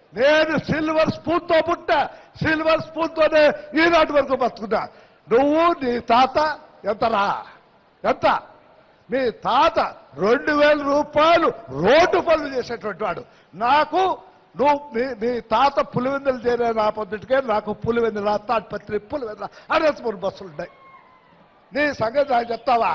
నేను silver spoon తో పుట్టా silver spoon తోనే ఈనాటి వరకు బతుకున్నా నువ్వు నీ తాత ఎంతరా ఎంత మీ తాత రెండు వేల రూపాయలు రోడ్డు పనులు చేసేటువంటి వాడు నాకు నువ్వు మీ మీ తాత పులివెందులు చేరే నా పొద్దుటికే నాకు పులివెందుల తాటిపత్రి పులివెందుల అనంతపురం బస్సులు ఉన్నాయి నీ సంగతి నాకు చెప్తావా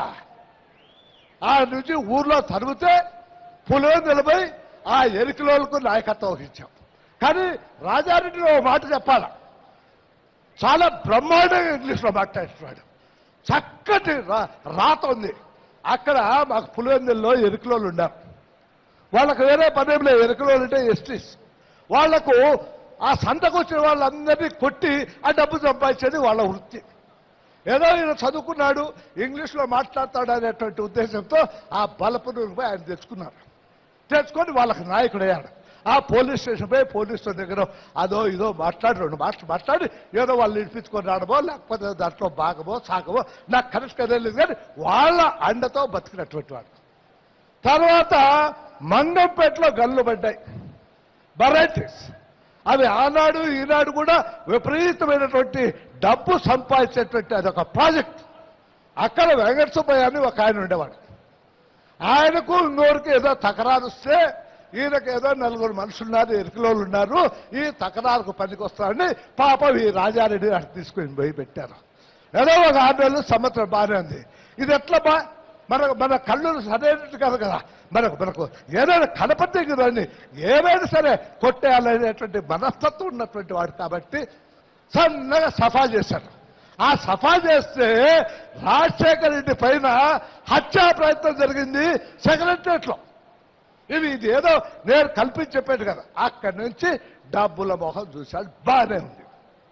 ఆ నుంచి ఊర్లో తరిగితే పులివెందులపై ఆ ఎరికలోలకు నాయకత్వం వహించాం కానీ రాజారెడ్డిలో ఓ మాట చెప్పాలా చాలా బ్రహ్మాండంగా ఇంగ్లీష్లో మాట్లాడుతున్నాడు చక్కటి రా- రాత ఉంది అక్కడ మాకు పులివెందుల్లో ఎరుకులోళ్ళు ఉన్నారు వాళ్ళకు వేరే పనేం లేదు ఎరుకులోళ్ళు అంటే ఎస్టీస్ వాళ్లకు ఆ సంతకు వచ్చిన వాళ్ళందరినీ కొట్టి ఆ డబ్బు సంపాదించేది వాళ్ళ వృత్తి ఏదో ఈయన చదువుకున్నాడు ఇంగ్లీష్లో మాట్లాడతాడు అనేటువంటి ఉద్దేశంతో ఆ బలపును ఆయన తెచ్చుకున్నారు తెచ్చుకొని వాళ్ళకి నాయకుడు అయ్యాడు ఆ పోలీస్ స్టేషన్ పోయి పోలీసుల దగ్గర అదో ఇదో మాట్లాడి రెండు మాటలు మాట్లాడి ఏదో వాళ్ళు ఇడిపించుకొని రావడమో లేకపోతే దాంట్లో భాగమో సాగమో నాకు కరెక్ట్ తెలియదు కానీ వాళ్ళ అండతో బతికినటువంటి వాడు తర్వాత మంగంపేటలో గల్లు పడ్డాయి వెరైటీస్ అవి ఆనాడు ఈనాడు కూడా విపరీతమైనటువంటి డబ్బు సంపాదించేటువంటి అదొక ప్రాజెక్ట్ అక్కడ వెంకట సుబ్బయ్య అని ఒక ఆయన ఉండేవాడు ఆయనకు ఇంకోరికి ఏదో తకరారు వస్తే ఈయనకు ఏదో నలుగురు మనుషులు ఉన్నారు ఎరుకలోళ్ళు ఉన్నారు ఈ తకరారుకు పనికి వస్తారని పాపం ఈ రాజారెడ్డి అటు తీసుకుని పోయి పెట్టారు ఏదో ఒక ఆరు నెలలు సంవత్సరం బాగానే ఉంది ఇది ఎట్లా బా మన మన కళ్ళు సరైనట్టు కాదు కదా మనకు మనకు ఏదైనా కనపడితే కదండి ఏమైనా సరే కొట్టేయాలనేటువంటి మనస్తత్వం ఉన్నటువంటి వాడు కాబట్టి సన్నగా సఫా చేశాడు ఆ సఫా చేస్తే రాజశేఖర రెడ్డి పైన హత్యా ప్రయత్నం జరిగింది సెక్రటరియట్లో ఇది ఇది ఏదో నేను కల్పించి చెప్పాడు కదా అక్కడి నుంచి డబ్బుల మొహం చూశాడు బాగానే ఉంది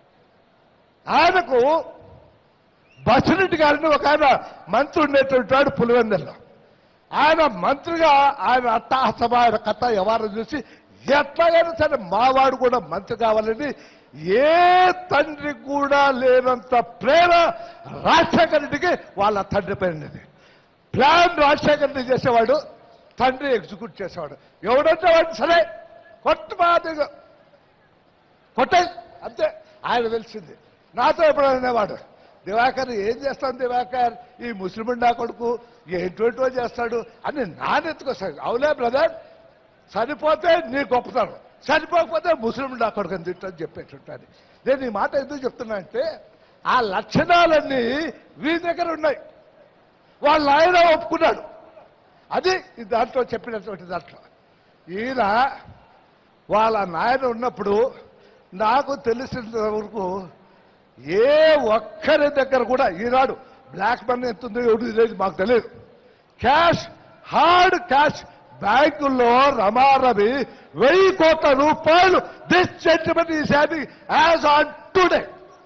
ఆయనకు బసిరెడ్డి గారిని ఒక ఆయన మంత్రి ఉండేటువంటి వాడు పులివెందుల్లో ఆయన మంత్రిగా ఆయన అట్టహాసమ ఆయన కథ వ్యవహారం చూసి ఎట్లాగైనా సరే మావాడు కూడా మంత్రి కావాలని ఏ తండ్రి కూడా లేనంత ప్రేమ రాజశేఖర రెడ్డికి వాళ్ళ తండ్రి పైన ఉంది. ప్లాన్ రాజశేఖర రెడ్డి చేసేవాడు తండ్రి ఎగ్జిక్యూట్ చేసేవాడు ఎవడంటే వాడు సరే కొట్టు బాధగా కొట్టాయి అంతే ఆయన తెలిసింది నాతో ఎప్పుడు అనేవాడు దివాకర్ ఏం చేస్తాను దివాకర్ ఈ ముస్లిం నా కొడుకు ఏంటో చేస్తాడు అని నానెత్తుకొస్తాడు అవులే బ్రదర్ సరిపోతే నీ గొప్పతనం సరిపోకపోతే ముస్లిం నా కొడుకు అని తిట్టని చెప్పేటుంటాను నేను ఈ మాట ఎందుకు చెప్తున్నా అంటే ఆ లక్షణాలన్నీ వీరి దగ్గర ఉన్నాయి వాళ్ళ ఆయన ఒప్పుకున్నాడు అది ఈ దాంట్లో చెప్పినటువంటి దాంట్లో ఈయన వాళ్ళ నాయన ఉన్నప్పుడు నాకు తెలిసిన వరకు ఏ ఒక్కరి దగ్గర కూడా ఈనాడు బ్లాక్ మనీ ఎంత ఉందో ఎవరు లేదు మాకు తెలియదు క్యాష్ హార్డ్ క్యాష్ బ్యాంకుల్లో రమారవి వెయ్యి కోట్ల రూపాయలు this judgement is having as on today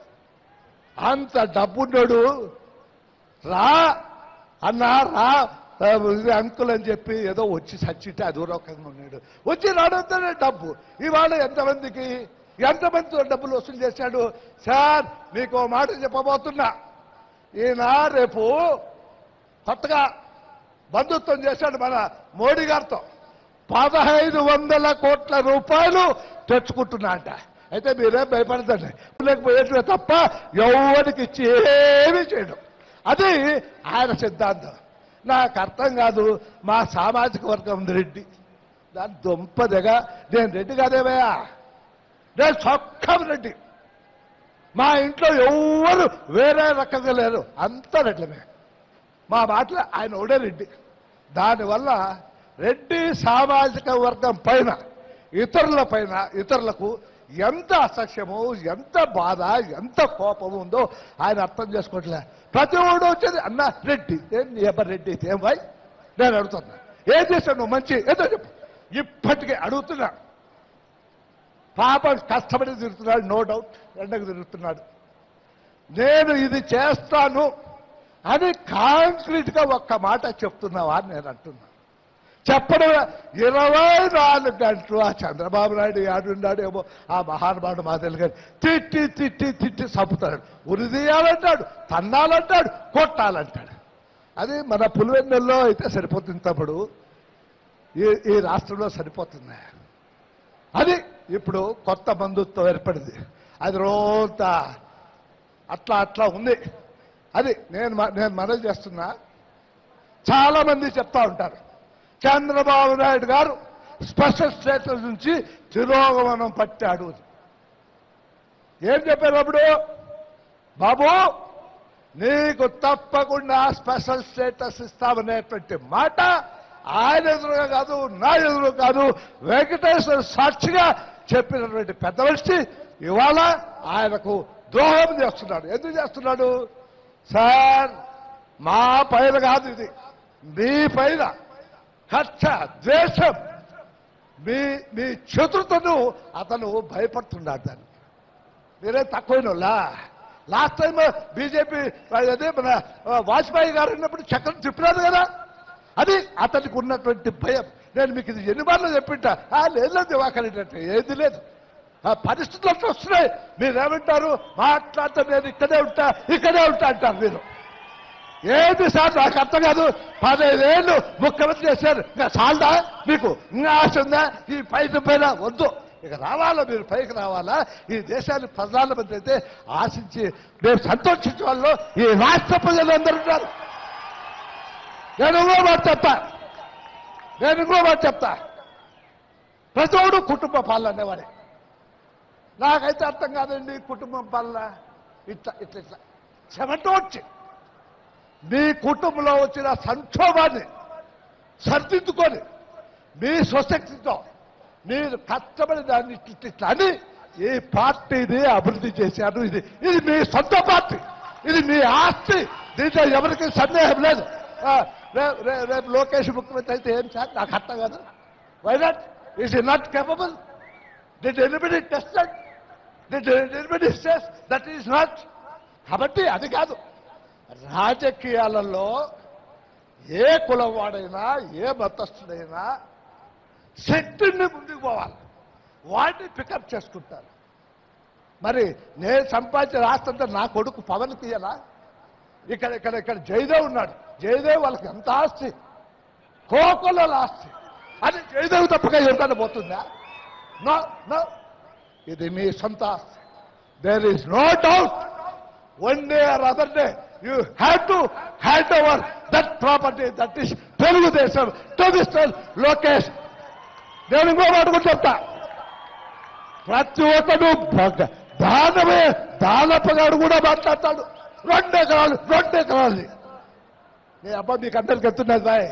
అంత డబ్బున్నాడు రా అన్నా రా ఆ, ఇది అంకుల్ అని చెప్పి ఏదో వచ్చి చచ్చితే అది రకంగా ఉన్నాడు వచ్చి రావడంతోనే డబ్బు ఇవాళ ఎంతమందికి ఎంతమంది డబ్బులు వసూలు చేశాడు సార్ మీకు ఓ మాట చెప్పబోతున్నా ఈయన రేపు కొత్తగా బంధుత్వం చేశాడు మన మోడీ గారితో పదహైదు వందల కోట్ల రూపాయలు తెచ్చుకుంటున్నా అంట అయితే మీరేం భయపడదండి లేకపోయేట్లే తప్ప ఎవరికి ఇచ్చి ఏమీ చేయడం అది ఆయన సిద్ధాంతం నాకు అర్థం కాదు మా సామాజిక వర్గం రెడ్డి దాని దుంపదగా నేను రెడ్డి కాదేవయ్యా నేను చొక్కం రెడ్డి మా ఇంట్లో ఎవ్వరు వేరే రకంగా లేరు అంతా రెడ్లమే మా మాటలు ఆయన ఒకడే రెడ్డి దానివల్ల రెడ్డి సామాజిక వర్గం పైన ఇతరుల పైన ఇతరులకు ఎంత అసఖ్యము ఎంత బాధ ఎంత కోపం ఉందో ఆయన అర్థం చేసుకోవట్లే ప్రతి ఒడు వచ్చేది అన్న రెడ్డి ఏం నీ అబ్బా రెడ్డి అయితే ఏం భాయ్ నేను అడుగుతున్నా ఏం చేశావు నువ్వు మంచి ఏదో చెప్పు ఇప్పటికీ అడుగుతున్నా పాపం కష్టపడి తిరుగుతున్నాడు నో డౌట్ ఎండకు తిరుగుతున్నాడు నేను ఇది చేస్తాను అని కాంక్రీట్ గా ఒక్క మాట చెప్తున్నావా అని నేను అంటున్నా చెప్పడం ఇరవై నాలుగు గంటలు ఆ చంద్రబాబు నాయుడు ఆడున్నాడు ఏమో ఆ మహానుభావుడు మా తెలుగు తిట్టి తిట్టి తిట్టి చంపుతాడు ఉరి తీయాలంటాడు తన్నాలంటాడు కొట్టాలంటాడు అది మన పులివెన్నెల్లో అయితే సరిపోతుంది తప్పుడు ఈ ఈ రాష్ట్రంలో సరిపోతుంది అది ఇప్పుడు కొత్త బంధుత్వం ఏర్పడింది అది రోజంత అట్లా అట్లా ఉంది అది నేను మ- నేను మనవి చేస్తున్నా చాలా మంది చెప్తా ఉంటారు చంద్రబాబు నాయుడు గారు స్పెషల్ స్టేటస్ నుంచి తిరోగమనం పట్టాడు అని. ఏం చెప్పారు అప్పుడు బాబు నీకు తప్పకుండా స్పెషల్ స్టేటస్ ఇస్తామనేటువంటి మాట ఆయన ఎదురుగా కాదు నా ఎదురు కాదు వెంకటేశ్వర సాక్షిగా చెప్పినటువంటి పెద్ద మనిషి ఇవాళ ఆయనకు ద్రోహం చేస్తున్నాడు ఎందుకు చేస్తున్నాడు సార్ మా పైన కాదు ఇది మీ పైన కక్ష ద్వేషం మీ మీ చతుర్థను అతను భయపడుతున్నాడు దాన్ని మీరే తక్కువైనోళ్ళా లాస్ట్ టైం బీజేపీ అదే మన ఆ, వాజ్పేయి గారు ఉన్నప్పుడు చక్రం తిప్పినారు కదా అది అతనికి ఉన్నటువంటి భయం నేను మీకు ఇది ఎన్ని మార్లు చెప్పింటా ఆ, లేదు లేదు దివాకర్ రెడ్డి ఏది లేదు ఆ పరిస్థితులు అట్లా వస్తున్నాయి మీరేమంటారు మాట్లాడితే నేను ఇక్కడే ఉంటా ఇక్కడే ఉంటా అంటారు మీరు ఏది సార్ నాకు అర్థం కాదు పదహైదేళ్ళు ముఖ్యమంత్రి చేశారు ఇంకా చాలదా మీకు ఇంకా ఆశ ఉందా ఈ పైన పైన వద్దు ఇక రావాలా మీరు పైకి రావాలా ఈ దేశానికి ప్రధానమంత్రి అయితే ఆశించి మేము సంతోషించే వాళ్ళు ఈ రాష్ట్ర ప్రజలందరూ ఉన్నారు నేను ఇంకో మాట చెప్తా నేను ఇంకో మాట చెప్తా ప్రతివాడు కుటుంబ పాలన అనేవాడే నాకైతే అర్థం కాదండి కుటుంబం పాలన ఇట్లా ఇట్లా ఇట్లా చెమట వచ్చి మీ కుటుంబంలో వచ్చిన సంక్షోభాన్ని సర్దిద్దుకొని మీ స్వశక్తితో మీరు కష్టపడి దాన్ని ఇట్ల ఇట్ల ఇట్లా అని ఈ పార్టీని అభివృద్ధి చేశారు ఇది ఇది మీ సొంత పార్టీ ఇది మీ ఆస్తి దీంట్లో ఎవరికి సందేహం లేదు ఆ, రే- రే- రేపు లోకేష్ ముఖ్యమంత్రి అయితే ఏం సార్ నాకు అర్థం కాదు why not is not capable did anybody tested did anybody says that is not కాబట్టి అది కాదు రాజకీయాలలో ఏ కులం వాడైనా ఏ మతస్థుడైనా శక్తిని ముందుకు పోవాలి వాటిని పికప్ చేసుకుంటారు మరి నేను సంపాదించిన ఆస్తి అంతా నా కొడుకు పవన్ తీయలా ఇక్కడ ఇక్కడ ఇక్కడ జయదేవ్ ఉన్నాడు జయదేవ్ వాళ్ళకి ఎంత ఆస్తి కోకొల్ల ఆస్తి అది జయదేవ్ తప్పగా ఎవరికైనా పోతుందా నో నో ఇది మీ సొంత ఆస్తి there is no doubt one day or other day you have to hand over that property that is Telugu Desam to mister Lokesh నేను ఇంకో మాట కూడా చెప్తా ప్రతి ఒక్కడు భగ- దానమే దానపగాడు కూడా మాట్లాడతాడు రెండు ఎకరాలు రెండు ఎకరాలు నీ అబ్బా మీకు అందరికి ఎత్తున్నది బాయ్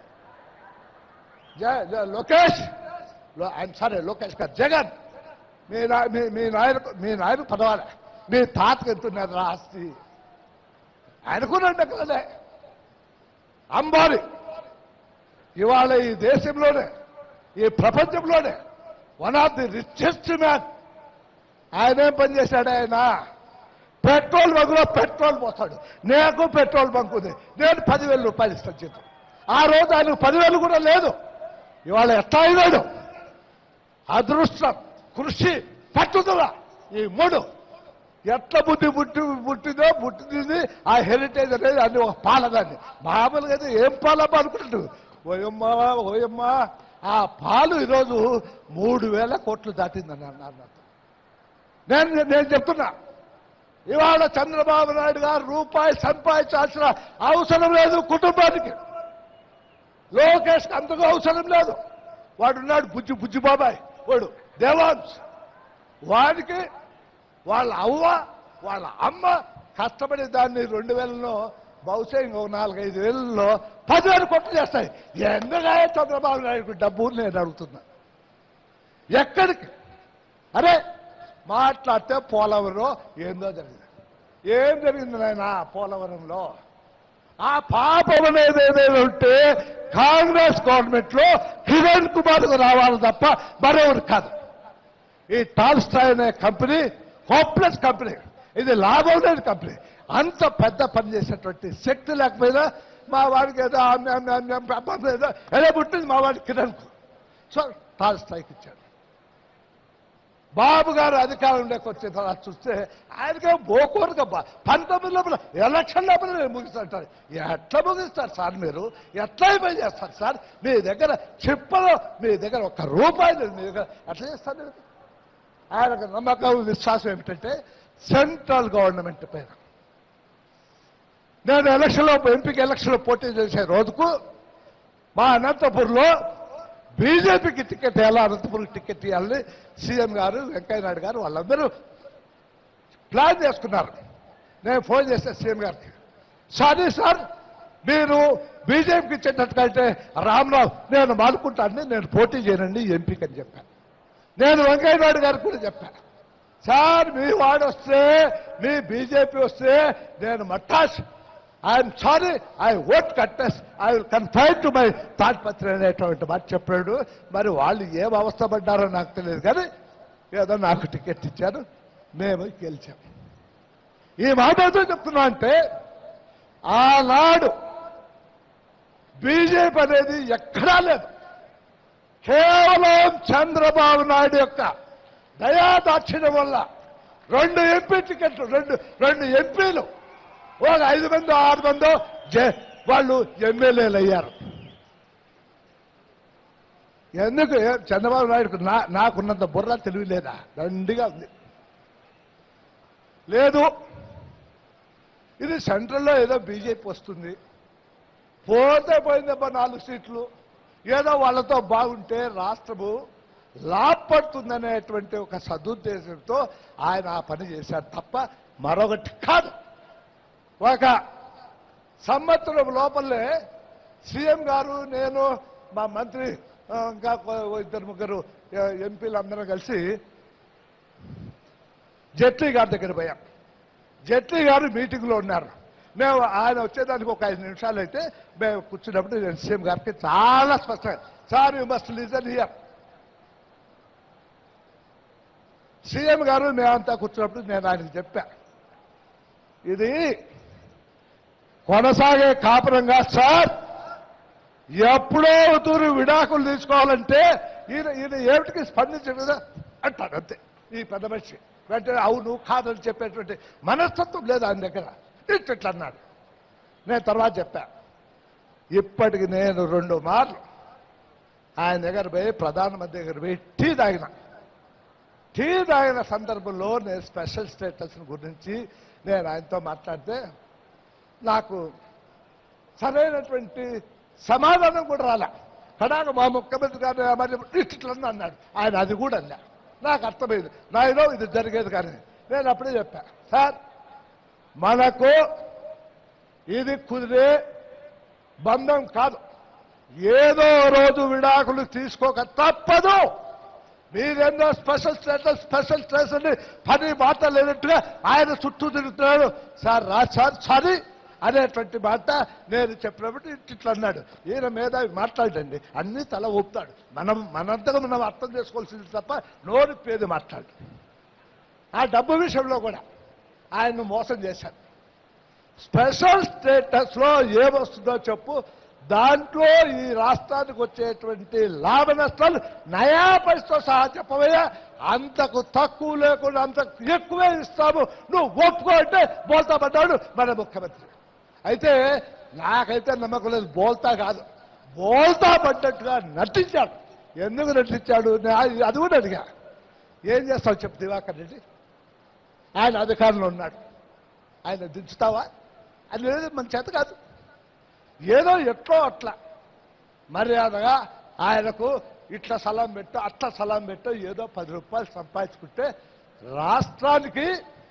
జ- జ- లోకేష్ ఐఎమ్ సారీ లోకేష్ గారు జగన్ మీ నా- మీ- మీ నాయన మీ నాయన పదవాలి మీ తాతకు ఎంతున్నది రా ఆస్తి ఆయనకు రెండు ఎకరాలే అంబారి ఇవాళ ఈ దేశంలోనే ఈ ప్రపంచంలోనే one of the richest man ఆయన ఏం పని చేశాడు ఆయన పెట్రోల్ బంకులో పెట్రోల్ పోతాడు నాకు పెట్రోల్ బంక్ ఉంది నేను పదివేల రూపాయలు ఇస్తాను జీతం ఆ రోజు ఆయనకు పదివేలు కూడా లేదు ఇవాళ ఎట్లా అయినాడు అదృష్టం కృషి పట్టుదల ఈ మూడు ఎట్ల బుద్ధి పుట్టి పుట్టిందో పుట్టింది ఆ హెరిటేజ్ అనేది అది ఒక పాలదాన్ని మామూలుగా అయితే ఏం పాలమ్మ అనుకుంటు ఓయమ్మా ఓయమ్మా ఆ పాలు ఈరోజు మూడు వేల కోట్లు దాటిందని అన్నారు నాతో. నేను నేను చెప్తున్నా ఇవాళ చంద్రబాబు నాయుడు గారు రూపాయి సంపాదించాల్సిన అవసరం లేదు కుటుంబానికి లోకేష్కి అంతగా అవసరం లేదు వాడు ఉన్నాడు బుజ్జి బుజ్జి బాబాయ్ వాడు దేవాంశ్ వాడికి వాళ్ళ అవ్వ వాళ్ళ అమ్మ కష్టపడి దాన్ని రెండు వేలలో బహుశా ఇంకో నాలుగైదు వేలలో పదివేలు కొట్టు చేస్తాయి ఎందుగా చంద్రబాబు నాయుడు డబ్బు నేను అడుగుతున్నా ఎక్కడికి అరే మాట్లాడితే పోలవరం ఏందో జరిగింది ఏం జరిగింది నాయన పోలవరంలో ఆ పాపం అనేది ఏదైనా ఉంటే కాంగ్రెస్ గవర్నమెంట్ లో కిరణ్ కుమార్ రావాలి తప్ప మరెవరు కాదు ఈ టాల్స్టాయ్ అనే కంపెనీ హోప్లెస్ కంపెనీ ఇది లాభం లేని కంపెనీ అంత పెద్ద పని చేసేటువంటి శక్తి లేకపోయినా మా వాడికి ఏదో ఆమె, ఆమె, ఆమె, ఆమె, ఆమె, ఏదో ఏదో పుట్టింది మా వాడికి కిరణ్కు సో టాల్స్టాయ్కి ఇచ్చాడు బాబు గారు అధికారంలోకి వచ్చిన తర్వాత చూస్తే ఆయనకే బోకోరుగా పంతొమ్మిది లోపల ఎలక్షన్ లోపల నేను ముగిస్తాంటారు ఎట్లా ముగిస్తారు సార్ మీరు ఎట్లా పని చేస్తారు సార్ మీ దగ్గర చిప్పలో మీ దగ్గర ఒక్క రూపాయి లేదు మీ దగ్గర ఎట్లా చేస్తారు మీరు? ఆయనకు నమ్మకం విశ్వాసం ఏమిటంటే సెంట్రల్ గవర్నమెంట్ పైన నేను ఎలక్షన్లో ఎంపీకి ఎలక్షన్లో పోటీ చేసే రోజుకు మా అనంతపూర్లో బీజేపీకి టికెట్ ఎలా అనంతపురం టికెట్ ఇవ్వాలని సీఎం గారు వెంకయ్య నాయుడు గారు వాళ్ళందరూ ప్లాన్ చేసుకున్నారు నేను ఫోన్ చేస్తే సీఎం గారికి సారీ సార్ మీరు బీజేపీకి ఇచ్చేటట్టుకంటే రామ్రావు నేను మానుకుంటానని నేను పోటీ చేయనండి ఎంపీకి అని చెప్పాను నేను వెంకయ్య నాయుడు గారికి కూడా చెప్పాను సార్ మీ వాడు వస్తే మీ బీజేపీ వస్తే నేను మట్టాస్ ఐఎమ్ సారీ ఐ ఓట్ కట్టెస్ I will confine to my Tadipatri అనేటువంటి మాట చెప్పాడు మరి వాళ్ళు ఏం అవస్థ పడ్డారో నాకు తెలియదు కానీ ఏదో నాకు టికెట్ ఇచ్చారు మేము గెలిచాం ఈ మాట ఏదో చెప్తున్నా అంటే ఆనాడు బీజేపీ అనేది ఎక్కడా లేదు కేవలం చంద్రబాబు నాయుడు యొక్క దయాదాక్షిణ్యం వల్ల రెండు ఎంపీ టికెట్లు రెండు రెండు ఎంపీలు ఒక ఐదు మంది ఆరు మందో జే- వాళ్ళు ఎమ్మెల్యేలు అయ్యారు ఎందుకు ఏ- చంద్రబాబు నాయుడుకు నా నాకున్నంత బుర్ర తెలివి లేదా దండిగా ఉంది లేదు ఇది సెంట్రల్లో ఏదో బీజేపీ వస్తుంది పోతే పోయిందబ్బా నాలుగు సీట్లు ఏదో వాళ్ళతో బాగుంటే రాష్ట్రము లాభపడుతుందనేటువంటి ఒక సదుద్దేశంతో ఆయన ఆ పని చేశారు తప్ప మరొకటి కాదు ఒక సంవత్సరం లోపలే సీఎం గారు నేను మా మంత్రి ఆ, ఇంకా కొ- ఇద్దరు ముగ్గురు ఆ, ఎంపీలు అందరం కలిసి జైట్లీ గారి దగ్గర పోయాం జైట్లీ గారు మీటింగ్లో ఉన్నారు మేము ఆయన వచ్చేదానికి ఒక ఐదు నిమిషాలు అయితే మేము కూర్చున్నప్పుడు నేను సీఎం గారికి చాలా స్పష్టంగా sir you must listen here CM గారు మేమంతా కూర్చున్నప్పుడు నేను ఆయనకి చెప్పా ఇది కొనసాగే కాపురంగా సార్ ఎప్పుడో తూరు విడాకులు తీసుకోవాలంటే ఈయన ఈయన ఏమిటికి స్పందించదు అంటాడు అంతే ఈ పెద్ద మనిషి వెంటనే అవును కాదని చెప్పేటువంటి మనస్తత్వం లేదు ఆయన దగ్గర ఇట్లా ఇట్లా అన్నాడు నేను తర్వాత చెప్పా ఇప్పటికి నేను రెండు మార్లు ఆయన దగ్గర పోయి ప్రధానమంత్రి దగ్గర పోయి టీ తాగిన టీ తాగిన సందర్భంలో నేను స్పెషల్ స్టేటస్ గురించి నేను ఆయనతో మాట్లాడితే నాకు సరైనటువంటి సమాధానం కూడా రాలే కడాక మా ముఖ్యమంత్రి గారు మరి ఇట్లా అన్నాడు ఆయన అది కూడా అన్నా నాకు అర్థమైంది నాయనో ఇది జరిగేది కానీ నేను అప్పుడే చెప్పా సార్ మనకు ఇది కుదిరే బంధం కాదు ఏదో రోజు విడాకులు తీసుకోక తప్పదు మీరేందో స్పెషల్ స్టేటస్ స్పెషల్ స్టేటస్ అని పని మాట లేనట్టుగా ఆయన చుట్టూ తిరుగుతున్నాడు సార్ రా సార్ సారీ అనేటువంటి మాట నేను చెప్పినప్పుడు ఇట్లా అన్నాడు ఈయన మీద మాట్లాడండి అన్ని తల ఊపుతాడు మనం మనంతగా మనం అర్థం చేసుకోవాల్సింది తప్ప నోరు పేది మాట్లాడు ఆ డబ్బు విషయంలో కూడా ఆయన్ను మోసం చేశాను స్పెషల్ స్టేటస్లో ఏమొస్తుందో చెప్పు దాంట్లో ఈ రాష్ట్రానికి వచ్చేటువంటి లాభ నష్టాలు నయా పైసతో సహా చెప్పవయ్యా అంతకు తక్కువ లేకుండా అంత ఎక్కువే ఇస్తాము నువ్వు ఒప్పుకో అంటే బోల్తా పడ్డాడు మన ముఖ్యమంత్రి అయితే నాకైతే నమ్మకం లేదు బోల్తా కాదు బోల్తా పడ్డట్టుగా నటించాడు ఎందుకు నటించాడు నేను అది కూడా అడిగా ఏం చేస్తావు చెప్పు దివాకర్ రెడ్డి ఆయన అధికారంలో ఉన్నాడు ఆయన దించుతావా అది లేదు మన చేత కాదు ఏదో ఎట్లో అట్లా మర్యాదగా ఆయనకు ఇట్లా సలాం పెట్టు అట్లా సలాం పెట్టు ఏదో పది రూపాయలు సంపాదించుకుంటే రాష్ట్రానికి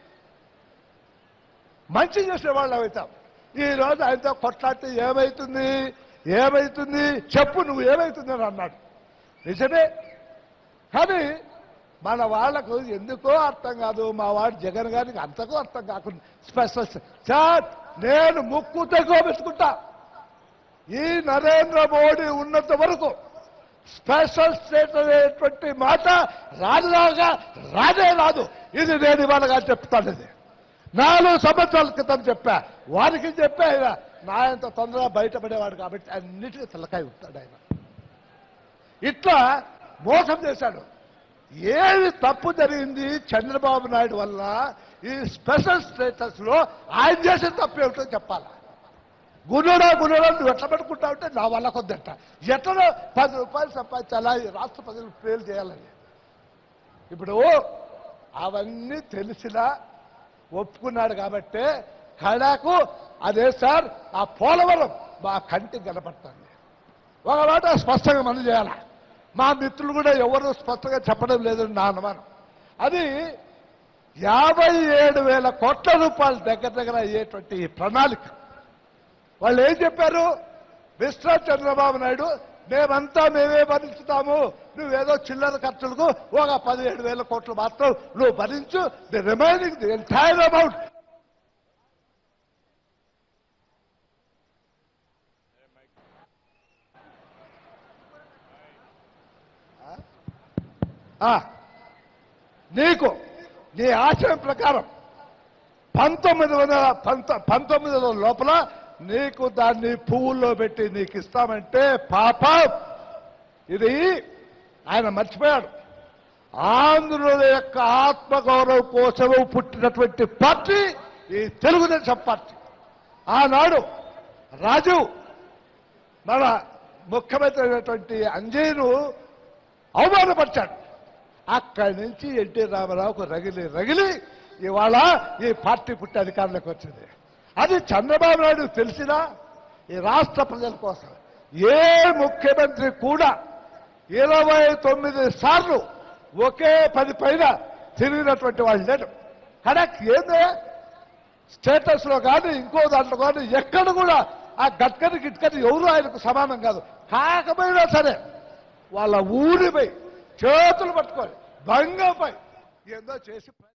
మంచి చేసే వాళ్ళు అవుతాం ఈ రోజు ఆయనతో కొట్లాడితే ఏమైతుంది ఏమైతుంది చెప్పు నువ్వు ఏమైతుంది అని అన్నాడు నిజమే కానీ మన వాళ్ళకు ఎందుకో అర్థం కాదు మా వాడు జగన్ గారికి అంతకో అర్థం కాకుండా స్పెషల్ సార్ నేను ముక్కు తెగోబెట్టుకుంటా ఈ నరేంద్ర మోడీ ఉన్నంత వరకు స్పెషల్ స్టేట్ అనేటువంటి మాట రాజులాగా రాదే రాదు ఇది నేను ఇవాళగా చెప్తాను ఇది నాలుగు సంవత్సరాల క్రితం చెప్పా వారికి చెప్పా ఆయన నా అంత తొందరగా బయటపడేవాడు కాబట్టి అన్నిటికీ తలకాయ ఉంటాడు ఆయన ఇట్లా మోసం చేశాడు ఏది తప్పు జరిగింది చంద్రబాబు నాయుడు వల్ల ఈ స్పెషల్ స్టేటస్ లో ఆయన చేసిన తప్పు ఏమిటో చెప్పాలా గుణుడా గుణుడా నువ్వు ఎట్లా పెట్టుకుంటావు అంటే నా వల్ల కొద్దంట ఎట్లా పది రూపాయలు సంపాదించాలా ఈ రాష్ట్ర ప్రజలు ఫెయిల్ చేయాలని ఇప్పుడు అవన్నీ తెలిసినా ఒప్పుకున్నాడు కాబట్టే కడాకు అదే సార్ ఆ పోలవరం మా కంటికి కనపడుతుంది ఒక మాట స్పష్టంగా మనం చేయాలి మా మిత్రులు కూడా ఎవరు స్పష్టంగా చెప్పడం లేదని నా అనుమానం అది యాభై ఏడు వేల కోట్ల రూపాయల దగ్గర దగ్గర అయ్యేటువంటి ఈ ప్రణాళిక వాళ్ళు ఏం చెప్పారు మిస్టర్ చంద్రబాబు నాయుడు మేమంతా మేమే భరించుతాము నువ్వేదో చిల్లర ఖర్చులకు ఒక పదిహేడు వేల కోట్లు మాత్రం నువ్వు భరించు the remaining the entire amount నీకు నీ ఆశయం ప్రకారం పంతొమ్మిది వందల పంత పంతొమ్మిది లోపల నీకు దాన్ని పువ్వుల్లో పెట్టి నీకు ఇస్తామంటే పాప ఇది ఆయన మర్చిపోయాడు ఆంధ్రుల యొక్క ఆత్మగౌరవం కోసం పుట్టినటువంటి పార్టీ ఈ తెలుగుదేశం పార్టీ ఆనాడు రాజు మన ముఖ్యమంత్రి అయినటువంటి అంజయ్యను అవమానపరిచాడు అక్కడి నుంచి ఎన్టీ రామారావుకు రగిలి రగిలి ఇవాళ ఈ పార్టీ పుట్టి అధికారంలోకి వచ్చింది అది చంద్రబాబు నాయుడు తెలిసినా ఈ రాష్ట్ర ప్రజల కోసం ఏ ముఖ్యమంత్రి కూడా ఇరవై తొమ్మిది సార్లు ఒకే పది పైన తిరిగినటువంటి వాళ్ళు లేడు కరెక్ట్ ఏందే స్టేటస్ లో కానీ ఇంకో దాంట్లో కానీ ఎక్కడ కూడా ఆ గట్కని గిట్కని ఎవరు ఆయనకు సమానం కాదు కాకపోయినా సరే వాళ్ళ ఊరిపై చేతులు పట్టుకొని భంగంపై ఏందో చేసి